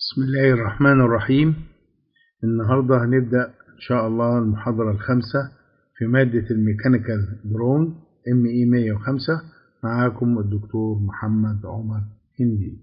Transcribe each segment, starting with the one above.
بسم الله الرحمن الرحيم النهاردة هنبدأ إن شاء الله المحاضرة الخامسة في مادة الميكانيكال درون ام اي 105 معاكم الدكتور محمد عمر هندي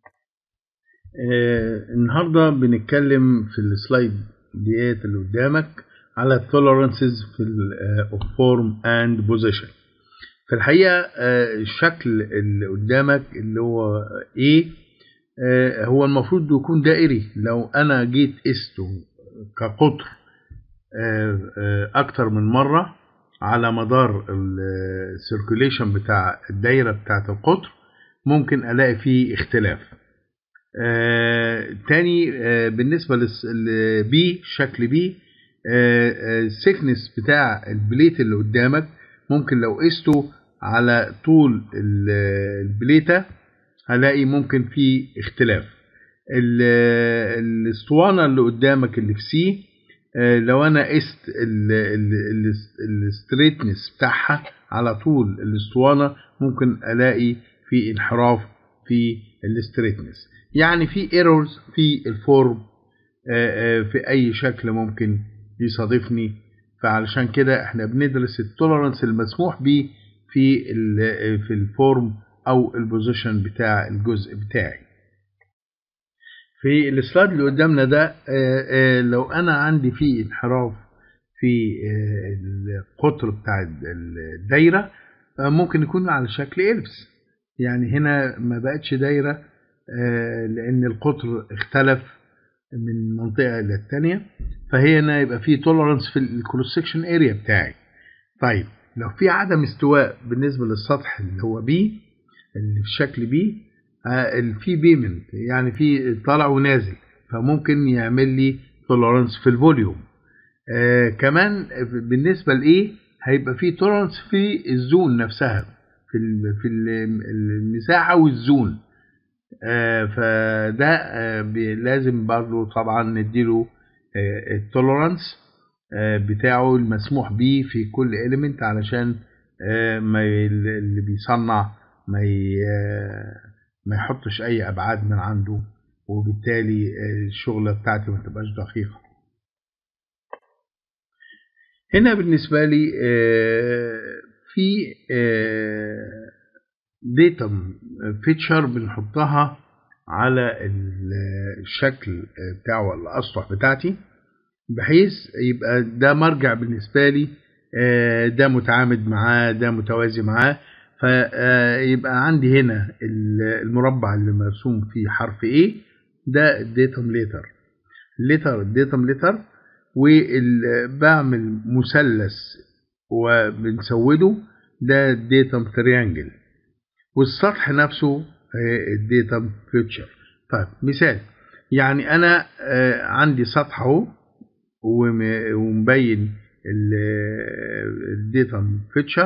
آه النهاردة بنتكلم في السلايد ديت اللي قدامك على التولرنسز في اوف فورم اند بوزيشن في الحقيقة آه الشكل اللي قدامك اللي هو ايه آه هو المفروض يكون دائري لو انا جيت قسته كقطر آه اكتر من مرة على مدار السيركوليشن بتاع الدايرة بتاعت القطر ممكن الاقي فيه اختلاف آه تاني بالنسبة لبي شكل بي السكنس بتاع البليت اللي قدامك ممكن لو قسته على طول البليته هلاقي ممكن في اختلاف الاسطوانة اللي قدامك اللي في سي لو انا قست الستريتنس بتاعها على طول الاسطوانة ممكن الاقي في انحراف في الستريتنس يعني في ايرورز في الفورم في اي شكل ممكن يصادفني فعلشان كده احنا بندرس التولرنس المسموح به في في الفورم او البوزيشن بتاع الجزء بتاعي في السلايد اللي قدامنا ده لو انا عندي فيه انحراف في القطر بتاع الدايره ممكن يكون على شكل إلبس يعني هنا ما بقتش دايره لان القطر اختلف من منطقه الى الثانيه فهنا يبقى فيه تولرنس في الكروس سكشن اريا بتاعي طيب لو في عدم استواء بالنسبه للسطح اللي هو بي اللي في شكل بي في بيمنت يعني في طالع ونازل فممكن يعمل لي تولرنس في الفوليوم آه كمان بالنسبه لايه هيبقى في تولرنس في الزون نفسها في في المساحه والزون آه فده آه لازم برضه طبعا نديله آه التولرنس آه بتاعه المسموح بيه في كل اليمنت علشان آه ما اللي بيصنع ما ما يحطش اي ابعاد من عنده وبالتالي الشغله بتاعتي ما تبقاش دقيقه هنا بالنسبه لي في ديتم فيتشر بنحطها على الشكل بتاعه الاسطح بتاعتي بحيث يبقى ده مرجع بالنسبه لي ده متعامد معاه ده متوازي معاه فيبقى عندي هنا المربع اللي مرسوم فيه حرف A ده الديتم ليتر ليتر الديتم ليتر وبعمل مثلث وبنسوده ده الديتم تريانجل والسطح نفسه الديتم فيوتشر طيب مثال يعني انا عندي سطح اهو ومبين الديتم فيتشر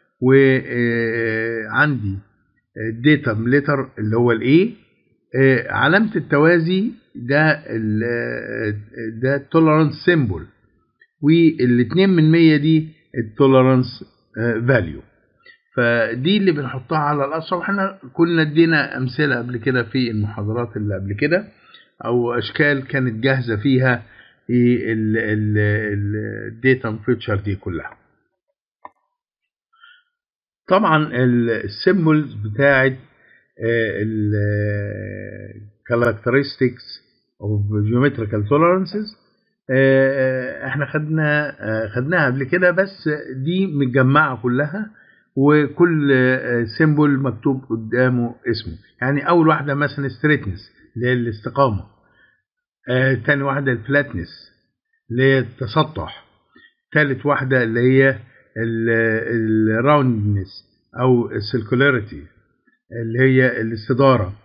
وعندي الديتم ليتر اللي هو الاي علامة التوازي ده ده التولرانس سيمبل والاتنين من مية دي التولرانس فاليو فدي اللي بنحطها على الاسطح واحنا كنا ادينا امثله قبل كده في المحاضرات اللي قبل كده او اشكال كانت جاهزه فيها الديتم فيتشر دي كلها طبعا السيمبلز بتاعت الكاركترستكس اوف جيومتريكال تولرنسز احنا خدنا خدناها قبل كده بس دي متجمعه كلها وكل سيمبل مكتوب قدامه اسمه يعني اول واحده مثلا ستريتنس اللي هي الاستقامه آه، تاني واحده الفلاتنس اللي هي التسطح تالت واحده اللي هي الراوندنس او السيركولاريتي اللي هي الاستداره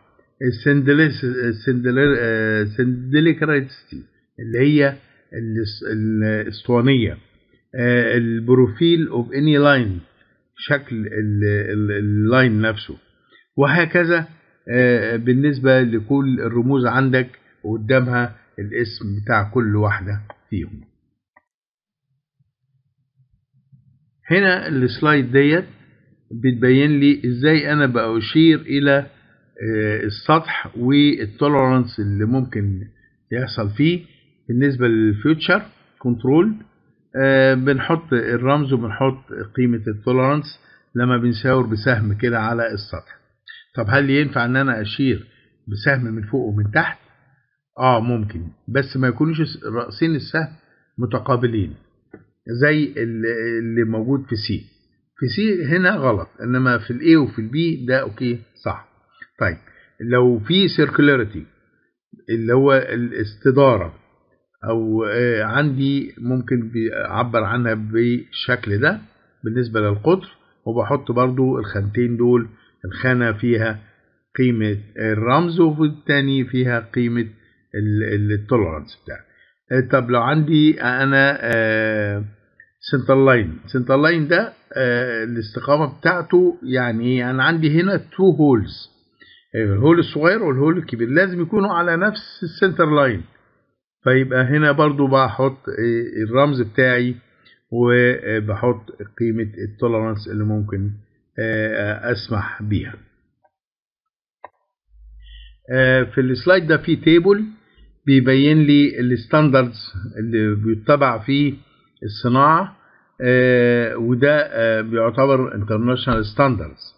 السندليكريتي اللي هي الاسطوانيه البروفيل اوف اني لاين شكل اللاين نفسه وهكذا بالنسبه لكل الرموز عندك وقدامها الاسم بتاع كل واحده فيهم هنا السلايد ديت بتبين لي ازاي انا بأشير الى السطح والتولرانس اللي ممكن يحصل فيه بالنسبه للفيوتشر كنترول بنحط الرمز وبنحط قيمه التولرانس لما بنشاور بسهم كده على السطح طب هل ينفع ان انا اشير بسهم من فوق ومن تحت اه ممكن بس ما يكونوش رأسين السهم متقابلين زي اللي موجود في سي في سي هنا غلط انما في الاي وفي البي ده اوكي صح طيب لو في سيركولاريتي اللي هو الاستداره او آه عندي ممكن بيعبر عنها بالشكل ده بالنسبه للقطر وبحط برضو الخانتين دول الخانه فيها قيمه الرمز والتاني فيها قيمه التولرانس بتاعي طب لو عندي انا آه سنتر لاين سنتر لاين ده آه الاستقامه بتاعته يعني انا عندي هنا تو هولز الهول الصغير والهول الكبير لازم يكونوا على نفس السنتر لاين فيبقى هنا برضو بحط الرمز بتاعي وبحط قيمة التولرانس اللي ممكن اسمح بيها في السلايد ده في تيبل بيبين لي الستاندردز اللي بيتبع فيه الصناعة وده بيعتبر انترناشونال ستاندردز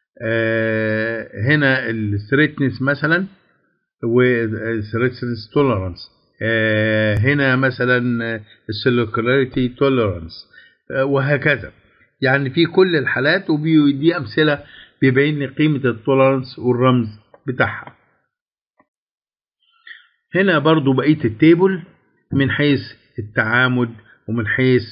هنا الثريتنس مثلا والثريتنس تولرانس هنا مثلا السيلوكولاريتي تولرانس وهكذا يعني في كل الحالات ودي امثله بيبين لي قيمه التولرانس والرمز بتاعها هنا برضو بقيه التيبل من حيث التعامد ومن حيث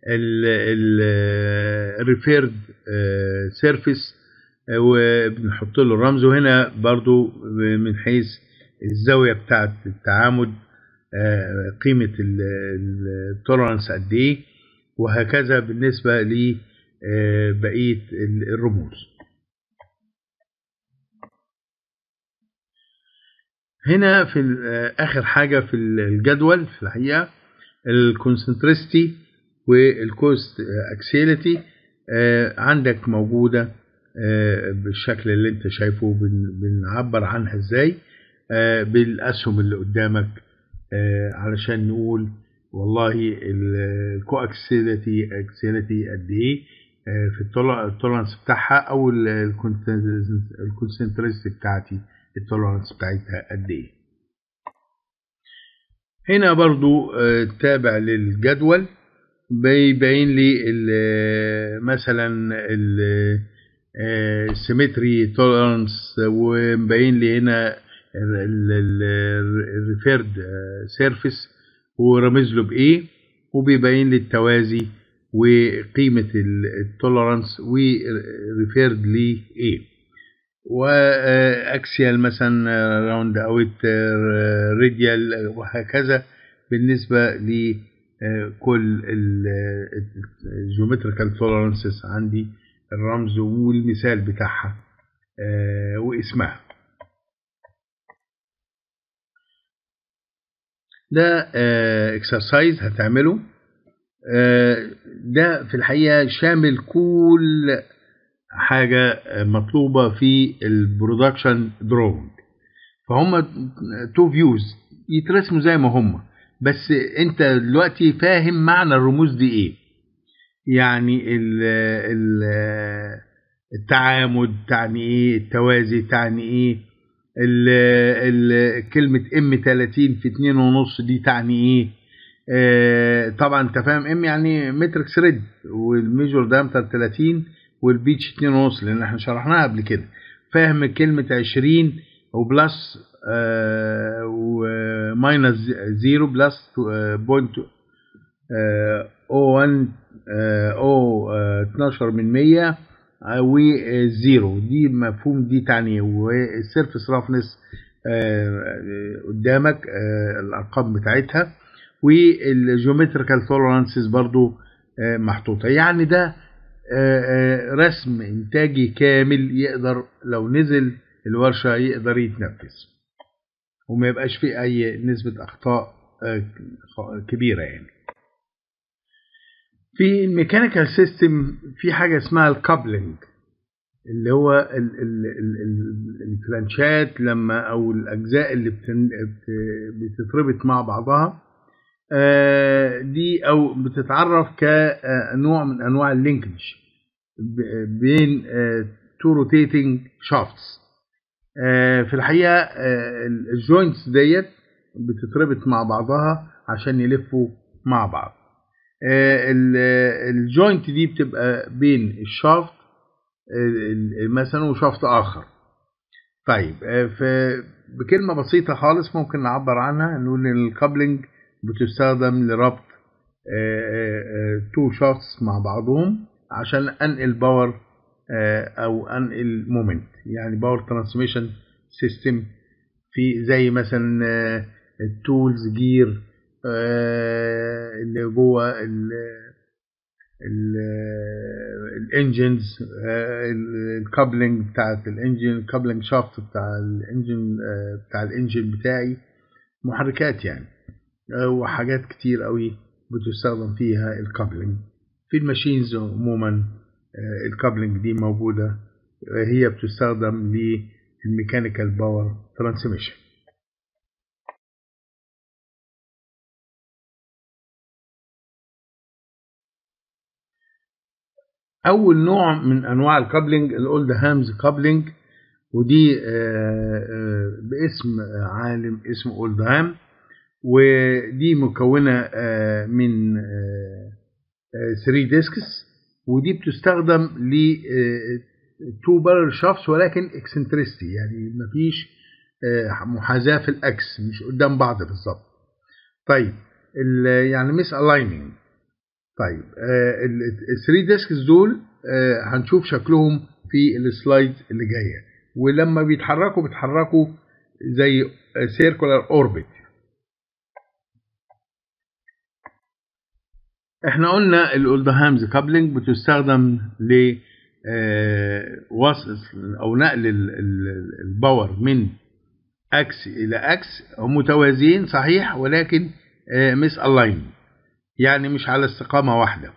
الريفيرد سيرفيس وبنحط له الرمز وهنا برضو من حيث الزاويه بتاعه التعامد قيمة التولرانس قد ايه وهكذا بالنسبة لبقية الرموز هنا في آخر حاجة في الجدول في الحقيقة الكونسنتريستي والكوست اكسيلتي عندك موجودة بالشكل اللي انت شايفه بنعبر عنها ازاي بالاسهم اللي قدامك علشان نقول والله الكواكسيلتي اكسيلتي قد ايه في التولرانس بتاعها او الكونسنتريستي بتاعتي التولرانس بتاعتها قد ايه هنا برضو تابع للجدول بيبين لي مثلا السيمتري تولرانس ومبين لي هنا الريفيرد سيرفيس ورمز له بايه وبيبين لي التوازي وقيمة التولرانس وريفيرد لايه واكسيال مثلا راوند اوت راديال وهكذا بالنسبة لكل الجيومتريكال تولرانسز عندي الرمز والمثال بتاعها واسمها ده اكسرسايز هتعمله ده في الحقيقه شامل كل حاجه مطلوبه في البرودكشن دروينج فهم تو فيوز يترسموا زي ما هم بس انت دلوقتي فاهم معنى الرموز دي ايه يعني ال ال التعامد تعني ايه التوازي تعني ايه ال ال كلمة ام 30 في 2 ونص دي تعني ايه آه طبعا انت فاهم ام يعني مترك ثريد والميجور دامتر 30 والبيتش 2 ونص لان احنا شرحناها قبل كده فاهم كلمة 20 وبلس آه وماينس 0 بلس بوينت او 1 او 12 من 100 وزيرو دي مفهوم دي تعني والسيرفس رافنس قدامك الارقام بتاعتها والجيومتريكال تولرانسز برضو محطوطه يعني ده رسم انتاجي كامل يقدر لو نزل الورشه يقدر يتنفذ وما يبقاش فيه اي نسبه اخطاء كبيره يعني في الميكانيكال سيستم في حاجه اسمها الكابلنج اللي هو ال ال ال ال الفلانشات لما او الاجزاء اللي بتن بتتربط مع بعضها دي او بتتعرف كنوع من انواع اللينكج بين تو روتيتنج شافتس في الحقيقه الجوينتس ديت بتتربط مع بعضها عشان يلفوا مع بعض الجوينت دي بتبقى بين الشافت مثلا وشافت اخر طيب بكلمة بسيطة خالص ممكن نعبر عنها نقول ان الكابلنج بتستخدم لربط تو شافتس مع بعضهم عشان انقل باور او انقل مومنت يعني باور ترانسميشن سيستم في زي مثلا التولز جير اللي جوه الانجنز الكابلنج بتاعت الانجن الكابلنج شافت بتاع الانجن بتاع الانجن بتاعي محركات يعني وحاجات كتير قوي بتستخدم فيها الكابلنج في الماشينز عموما الكابلنج دي موجودة هي بتستخدم للميكانيكال باور ترانسميشن اول نوع من انواع الكابلنج الاولد هامز كابلنج ودي باسم عالم اسمه اولد هام ودي مكونه من 3 ديسكس ودي بتستخدم ل تو بارل شافس ولكن اكسنترستي يعني مفيش محاذاه في الاكس مش قدام بعض بالظبط طيب يعني مس الايننج طيب ال 3 ديسكس دول آه هنشوف شكلهم في السلايد اللي جايه ولما بيتحركوا بيتحركوا زي سيركولار اوربت احنا قلنا الاولدهامز كابلنج بتستخدم ل وصل او نقل الباور من اكس الى اكس متوازيين صحيح ولكن مس الاين يعني مش على استقامة واحدة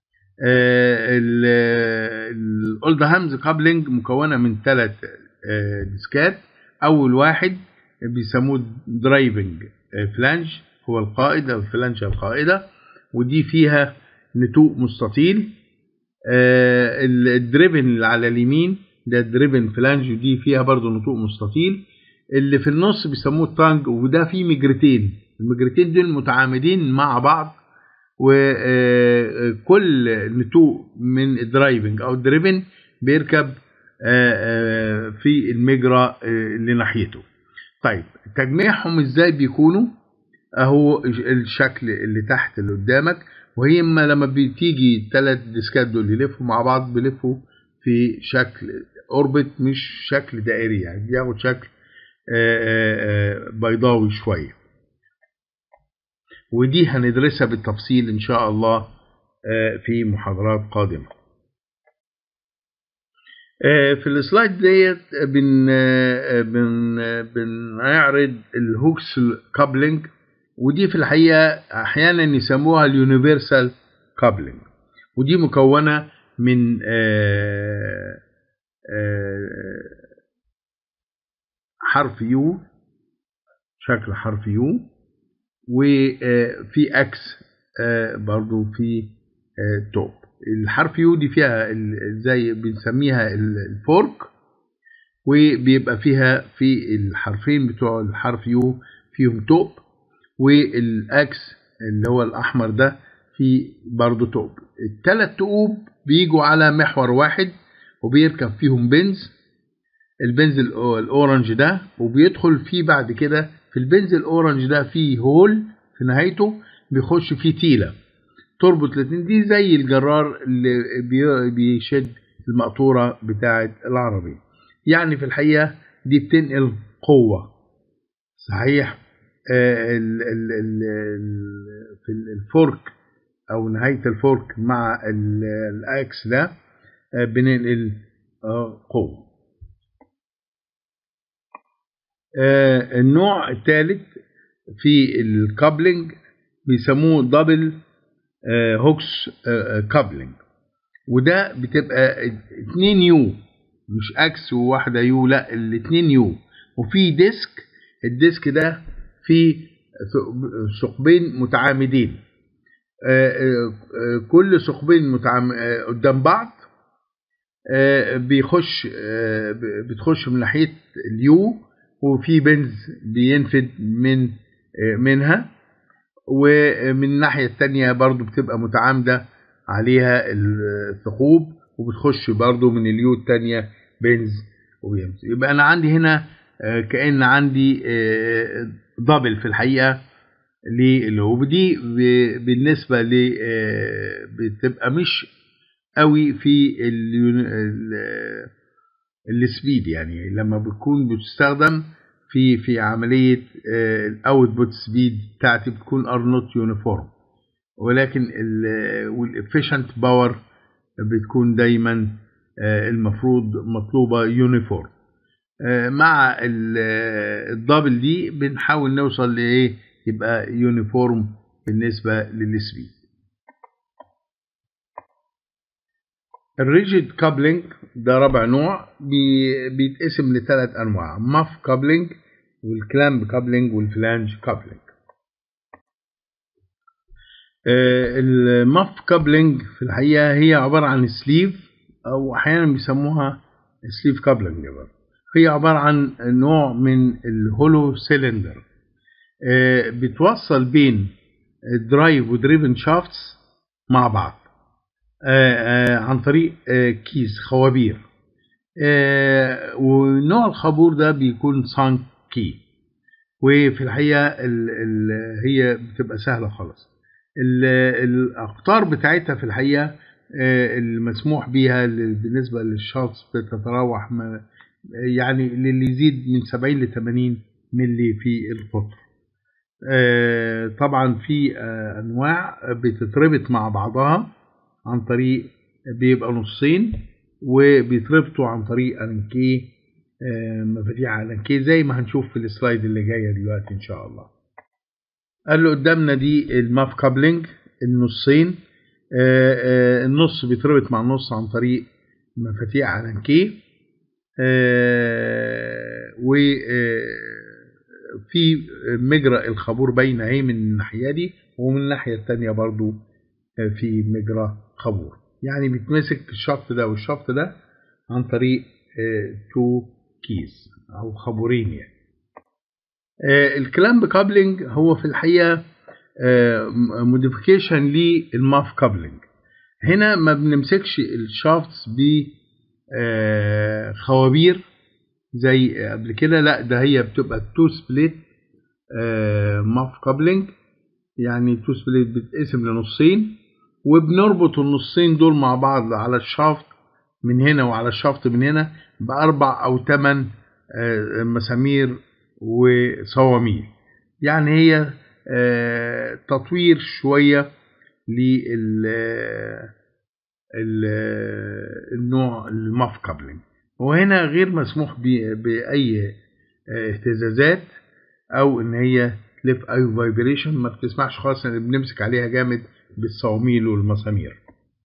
الاولد هامز كابلنج مكونة من ثلاث ديسكات أول واحد بيسموه درايفنج فلانج هو القائد أو الفلانجة القائدة ودي فيها نتوء مستطيل الدريفن اللي على اليمين ده دريفن فلانج ودي فيها برضو نتوء مستطيل اللي في النص بيسموه التانج وده فيه مجرتين المجرتين دول متعامدين مع بعض وكل نتوء من الدرايفنج او الدريفن بيركب في المجرى اللي ناحيته طيب تجميعهم ازاي بيكونوا اهو الشكل اللي تحت اللي قدامك وهي اما لما بتيجي الثلاث ديسكات دول يلفوا مع بعض بيلفوا في شكل اوربت مش شكل دائري يعني بياخد شكل بيضاوي شويه ودي هندرسها بالتفصيل ان شاء الله في محاضرات قادمه في السلايد ديت بن بن بنعرض الهوكس كابلنج ودي في الحقيقه احيانا يسموها اليونيفرسال كابلنج ودي مكونه من حرف يو شكل حرف يو وفي اكس برضو في توب الحرف يو دي فيها زي بنسميها الفورك وبيبقى فيها في الحرفين بتوع الحرف يو فيهم توب والاكس اللي هو الاحمر ده في برضو توب الثلاث تقوب بيجوا على محور واحد وبيركب فيهم بنز البنز الاورنج ده وبيدخل فيه بعد كده في البنز الاورنج ده فيه هول في نهايته بيخش فيه تيله تربط الاثنين دي زي الجرار اللي بيشد المقطوره بتاعه العربيه يعني في الحقيقه دي بتنقل قوه صحيح آه ال ال ال في الفورك او نهايه الفورك مع الاكس ده آه بننقل آه قوه آه النوع الثالث في الكابلنج بيسموه دبل آه هوكس آه كابلنج وده بتبقى 2 يو مش اكس وواحده يو لا الاثنين يو وفي ديسك الديسك ده فيه ثقبين متعامدين كل ثقبين متعام قدام بعض بيخش بتخش من ناحيه اليو وفي بنز بينفد من منها ومن الناحيه الثانيه برضو بتبقى متعامده عليها الثقوب وبتخش برضو من اليو الثانيه بنز وبينفد يبقى انا عندي هنا كان عندي دبل في الحقيقه للهوب دي بالنسبه ل بتبقى مش قوي في السبيد يعني لما بتكون بتستخدم في في عمليه الاوتبوت سبيد بتاعتي بتكون ار نوت يونيفورم ولكن والافيشنت باور بتكون دايما المفروض مطلوبه يونيفورم مع الدبل دي بنحاول نوصل لايه يبقى يونيفورم بالنسبه للسبيد الريجيد كابلنج ده رابع نوع بي بيتقسم لثلاث انواع ماف كابلنج والكلامب كابلنج والفلانج كابلنج الماف كابلنج في الحقيقه هي عباره عن سليف او احيانا بيسموها سليف كابلنج هي عباره عن نوع من الهولو سيلندر بتوصل بين الدرايف ودريفن شافتس مع بعض عن طريق كيس خوابير ونوع الخابور ده بيكون سانك كي وفي الحقيقه ال ال هي بتبقى سهله خالص الاقطار بتاعتها في الحقيقه المسموح بيها بالنسبه للشاطس بتتراوح يعني للي يزيد من 70 ل 80 ملي في القطر طبعا في انواع بتتربط مع بعضها عن طريق بيبقى نصين وبيتربطوا عن طريق الانكيه مفاتيح الانكيه زي ما هنشوف في السلايد اللي جايه دلوقتي ان شاء الله قال له قدامنا دي الماف كابلنج النصين النص بيتربط مع النص عن طريق مفاتيح الانكيه و في مجرى الخابور باينه اهي من الناحيه دي ومن الناحيه الثانيه برضو في مجرى خابور يعني بيتمسك الشفط ده والشفط ده عن طريق تو كيز او خابورين يعني الكلامب كابلنج هو في الحقيقه موديفيكيشن للماف كابلنج هنا ما بنمسكش الشافتس ب خوابير زي قبل كده لا ده هي بتبقى تو سبليت ماف كابلنج يعني تو سبليت بتقسم لنصين وبنربط النصين دول مع بعض على الشافت من هنا وعلى الشافت من هنا بأربع أو ثمان مسامير وصواميل يعني هي تطوير شوية لل النوع الماف كابلنج وهنا غير مسموح بأي اهتزازات أو إن هي تلف أي فايبريشن ما بتسمعش خالص إن بنمسك عليها جامد بالصواميل والمسامير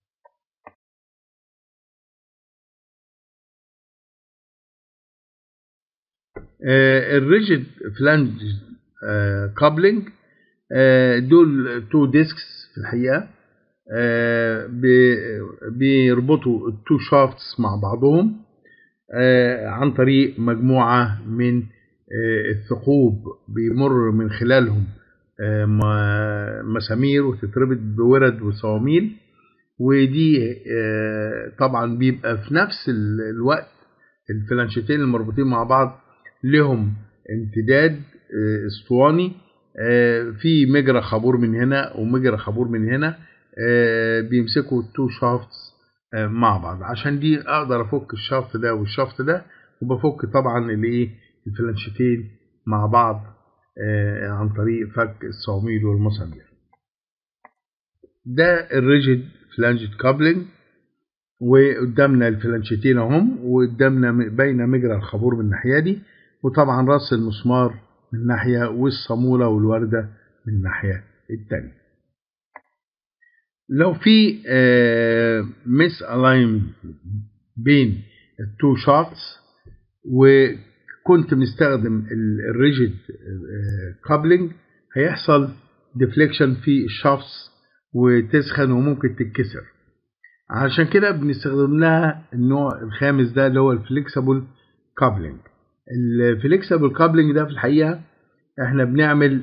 الريجيد فلانج كابلنج دول تو ديسكس في الحقيقه بيربطوا التو شافتس مع بعضهم عن طريق مجموعه من الثقوب بيمر من خلالهم مسامير وتتربط بورد وصواميل ودي طبعا بيبقى في نفس الوقت الفلانشتين المربوطين مع بعض لهم امتداد اسطواني في مجرى خابور من هنا ومجرى خابور من هنا بيمسكوا التو شافتس مع بعض عشان دي اقدر افك الشافت ده والشافت ده وبفك طبعا الايه الفلانشتين مع بعض عن طريق فك الصواميل والمسامير ده الريجيد فلانجد كابلنج وقدامنا الفلانشتين اهم وقدامنا باينه مجرى الخابور من الناحيه دي وطبعا راس المسمار من ناحيه والصاموله والورده من الناحيه الثانيه لو في مس الاين بين التو شوتس وكنت مستخدم الريجيد كابلنج هيحصل ديفليكشن في الشافts وتسخن وممكن تتكسر عشان كده بنستخدم لها النوع الخامس ده اللي هو الفليكسبل كابلنج الفليكسبل كابلنج ده في الحقيقه احنا بنعمل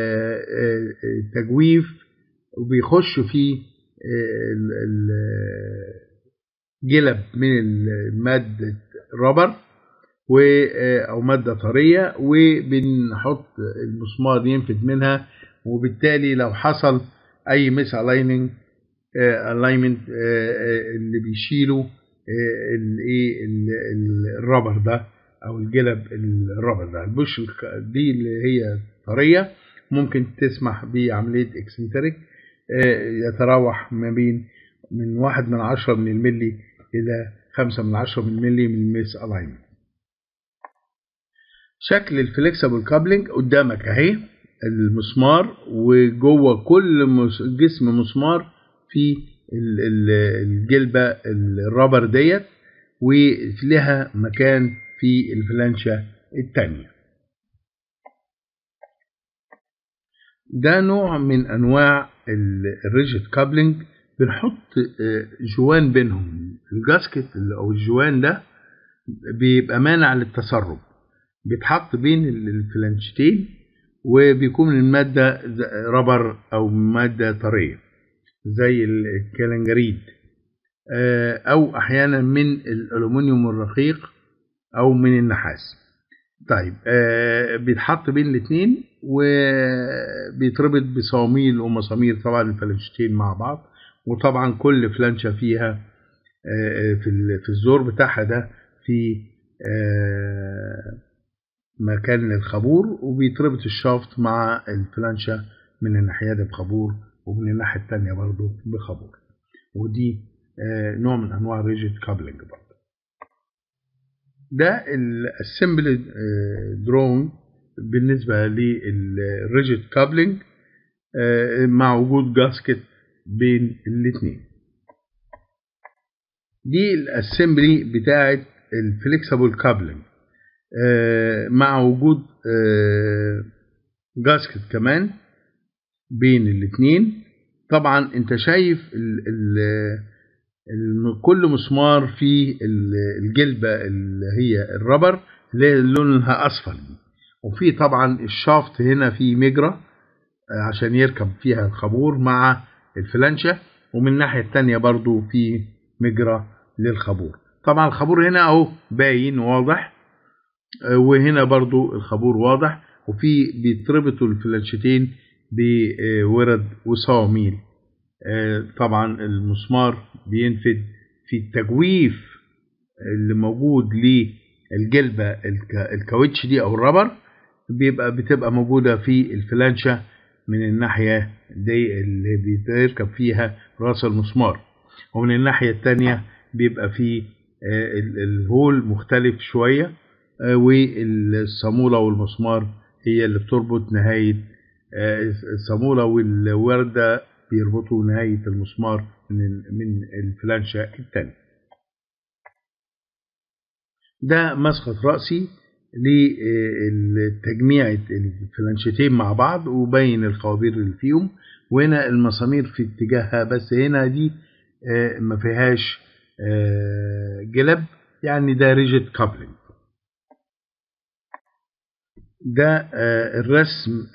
تجويف وبيخش فيه جلب من مادة رابر و او مادة طرية وبنحط المسمار ينفد منها وبالتالي لو حصل اي مس الايننج الاينمنت اللي بيشيله الايه الرابر ده او الجلب الرابر ده البوش دي اللي هي طريه ممكن تسمح بعمليه اكسنتريك يتراوح ما بين من واحد من عشرة من الملي إلى خمسة من عشرة من الملي من الميس الاينمنت شكل الفليكسبل كابلنج قدامك اهي المسمار وجوه كل جسم مسمار في الجلبة الرابر ديت ولها مكان في الفلانشة التانية ده نوع من انواع الريجيد كابلنج بنحط جوان بينهم الجاسكت او الجوان ده بيبقى مانع للتسرب بيتحط بين الفلانشتين وبيكون من مادة ربر او مادة طرية زي الكلنجريد او احيانا من الالومنيوم الرقيق او من النحاس طيب بيتحط بين الاثنين وبيتربط بصواميل ومسامير طبعا الفلانشتين مع بعض وطبعا كل فلانشة فيها في في الزور بتاعها ده في مكان للخابور وبيتربط الشافت مع الفلانشة من الناحية دي بخابور ومن الناحية التانية برضو بخابور ودي نوع من أنواع الريجيد كابلنج برضو ده الاسمبل درون بالنسبة للريجيد كابلنج مع وجود جاسكت بين الاثنين دي الاسمبلي بتاعت الفليكسبل كابلنج مع وجود جاسكت كمان بين الاثنين طبعا انت شايف ال ال كل مسمار فيه الجلبة اللي هي الربر اللي لونها اصفر وفي طبعا الشافت هنا فيه مجرى عشان يركب فيها الخابور مع الفلانشة ومن الناحية التانية برضو في مجرى للخابور طبعا الخابور هنا اهو باين واضح وهنا برضو الخابور واضح وفي بيتربطوا الفلانشتين بورد وصواميل طبعا المسمار بينفد في التجويف اللي موجود للجلبة الكاوتش دي او الربر بيبقى بتبقى موجودة في الفلانشة من الناحية دي اللي بيركب فيها راس المسمار ومن الناحية التانية بيبقى في الهول مختلف شوية والصامولة والمسمار هي اللي بتربط نهاية الصامولة والوردة بيربطوا نهاية المسمار من من الفلانشة التانية ده مسقط رأسي لتجميع الفلانشتين مع بعض وبين الخوابير اللي فيهم وهنا المسامير في اتجاهها بس هنا دي ما فيهاش جلب يعني ده ريجيد كابلنج ده الرسم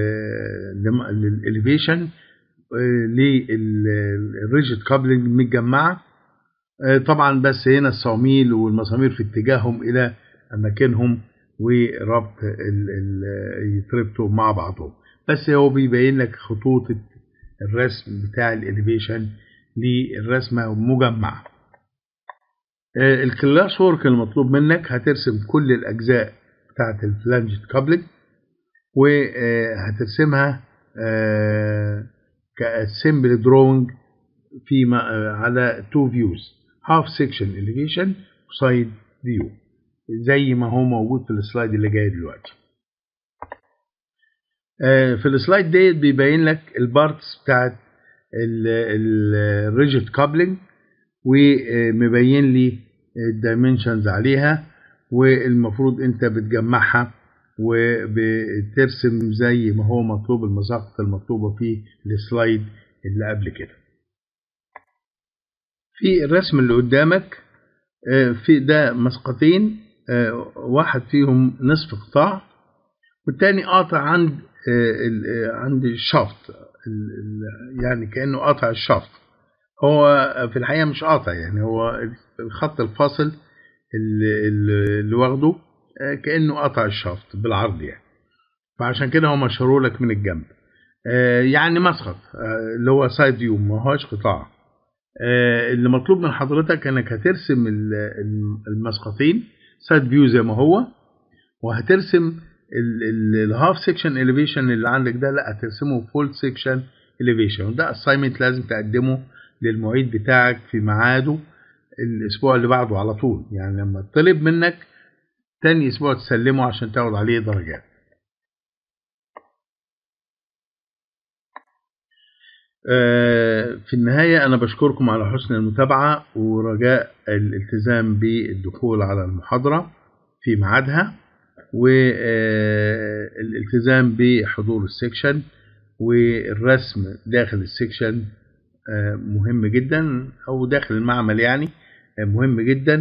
للإليفيشن للريجيد كابلنج متجمعة طبعا بس هنا الصواميل والمسامير في اتجاههم إلى أماكنهم وربط يتربطوا مع بعضهم بس هو بيبين لك خطوط الرسم بتاع الإليفيشن للرسمة مجمعة الكلاس وورك المطلوب منك هترسم كل الأجزاء بتاعت الفلانجد كابلنج وهترسمها كاسمبل دروينج في على تو فيوز هاف سيكشن elevation وسايد فيو زي ما هو موجود في السلايد اللي جاي دلوقتي في السلايد ديت بيبين لك البارتس بتاعت الريجيد كابلنج ومبين لي الدايمنشنز عليها والمفروض انت بتجمعها وبترسم زي ما هو مطلوب المساقط المطلوبة في السلايد اللي قبل كده في الرسم اللي قدامك في ده مسقطين واحد فيهم نصف قطاع والتاني قاطع عند عند الشافت يعني كأنه قاطع الشافت هو في الحقيقة مش قاطع يعني هو الخط الفاصل اللي, اللي واخده كأنه قطع الشافت بالعرض يعني فعشان كده هو مشهور لك من الجنب يعني مسقط اللي هو سايد فيو ما هوش قطاع اللي مطلوب من حضرتك انك هترسم المسقطين سايد فيو زي ما هو وهترسم الهاف سيكشن اليفيشن اللي عندك ده لا هترسمه فول سيكشن اليفيشن وده اساينمنت لازم تقدمه للمعيد بتاعك في ميعاده الاسبوع اللي بعده على طول يعني لما طلب منك تاني اسبوع تسلمه عشان تاخد عليه درجات في النهاية أنا بشكركم على حسن المتابعة ورجاء الالتزام بالدخول على المحاضرة في ميعادها والالتزام بحضور السكشن والرسم داخل السكشن مهم جدا أو داخل المعمل يعني مهم جدا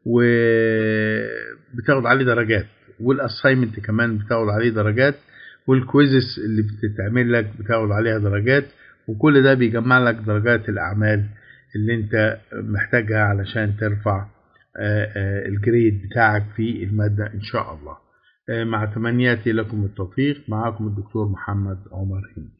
وبتاخد عليه درجات والاساينمنت كمان بتاخد عليه درجات والكويزز اللي بتتعمل لك بتاخد عليها درجات وكل ده بيجمع لك درجات الأعمال اللي أنت محتاجها علشان ترفع الجريد بتاعك في المادة إن شاء الله مع تمنياتي لكم التوفيق معكم الدكتور محمد عمر هند